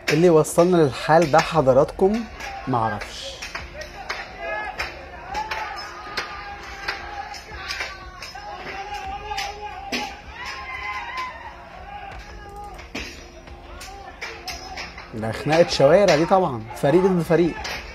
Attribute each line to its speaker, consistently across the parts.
Speaker 1: اللي وصلنا للحال ده حضراتكم معرفش ده خناقة شوارع دي طبعا فريق ضد فريق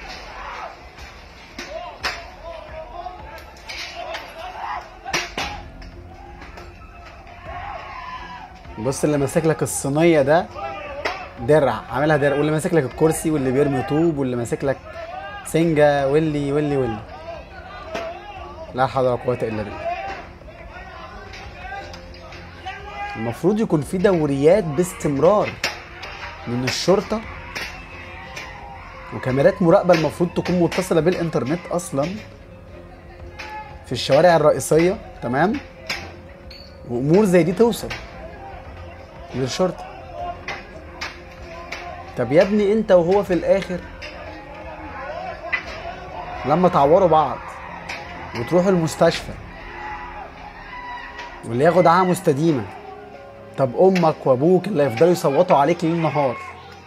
Speaker 1: بص اللي ماسك لك الصينية ده درع عاملها درع واللي ماسك لك الكرسي واللي بيرمي طوب واللي ماسك لك سنجة واللي واللي واللي لا حول ولا قوة إلا بالله المفروض يكون في دوريات باستمرار من الشرطة وكاميرات مراقبة المفروض تكون متصلة بالإنترنت أصلا في الشوارع الرئيسية تمام وأمور زي دي توصل للشرطة طب يا ابني انت وهو في الاخر لما تعوروا بعض وتروحوا المستشفى واللي ياخد عاهه مستديمه طب امك وابوك اللي يفضلوا يصوتوا عليك ليل نهار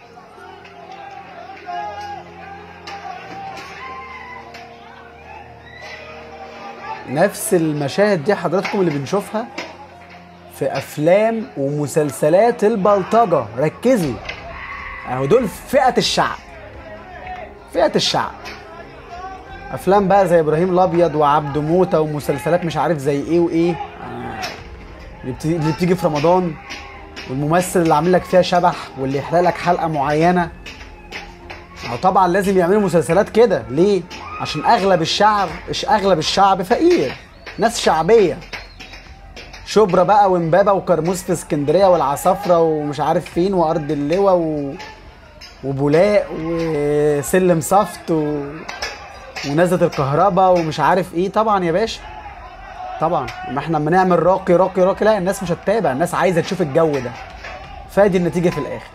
Speaker 1: نفس المشاهد دي حضراتكم اللي بنشوفها في افلام ومسلسلات البلطجه ركزوا اهو دول فئه الشعب فئه الشعب افلام بقى زي ابراهيم الابيض وعبد موته ومسلسلات مش عارف زي ايه وايه آه، اللي بت- اللي بتيجي في رمضان والممثل اللي عامل لك فيها شبح واللي يحرق لك حلقه معينه أو طبعا لازم يعملوا مسلسلات كده ليه عشان اغلب الشعب مش اغلب الشعب فقير ناس شعبيه شبرا بقى وامبابه وكرموز في اسكندريه والعصافره ومش عارف فين وارض اللواء و... وبولاق وسلم صفت و... ونزلة الكهرباء ومش عارف ايه طبعا يا باشا طبعا ما احنا لما نعمل راقي راقي راقي لا الناس مش هتتابع الناس عايزه تشوف الجو ده فادي النتيجه في الاخر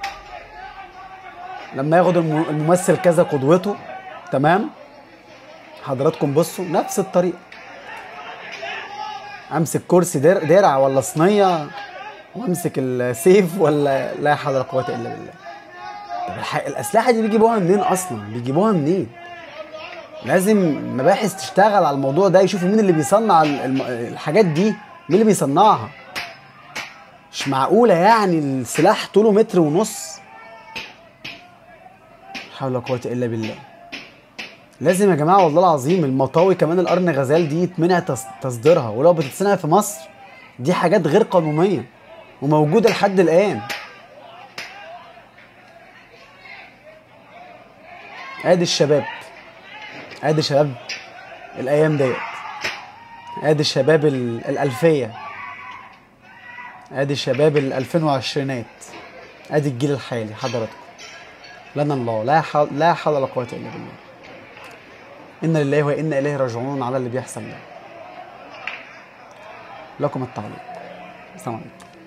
Speaker 1: لما ياخد الم- الممثل كذا قدوته تمام حضراتكم بصوا نفس الطريقه امسك كرسي در- درع ولا صينيه وامسك السيف ولا لا حول ولا قوه الا بالله طب الح... الاسلحه دي بيجيبوها منين اصلا بيجيبوها منين لازم مباحث تشتغل على الموضوع ده يشوفوا مين اللي بيصنع ال- الم... الحاجات دي مين اللي بيصنعها مش معقوله يعني السلاح طوله متر ونص لا حول ولا قوه الا بالله لازم يا جماعه والله العظيم المطاوي كمان القرن غزال دي يتمنع تص- تصديرها ولو بتتصنع في مصر دي حاجات غير قانونيه وموجوده لحد الان ادي الشباب ادي شباب الايام ديت ادي الشباب ال- الالفيه ادي الشباب الالفين ادي الجيل الحالي حضراتكم لنا الله لا حول لا حول ولا قوه الا بالله إنا لله وإنا إليه راجعون على اللي بيحصل ده لكم التعليق السلام عليكم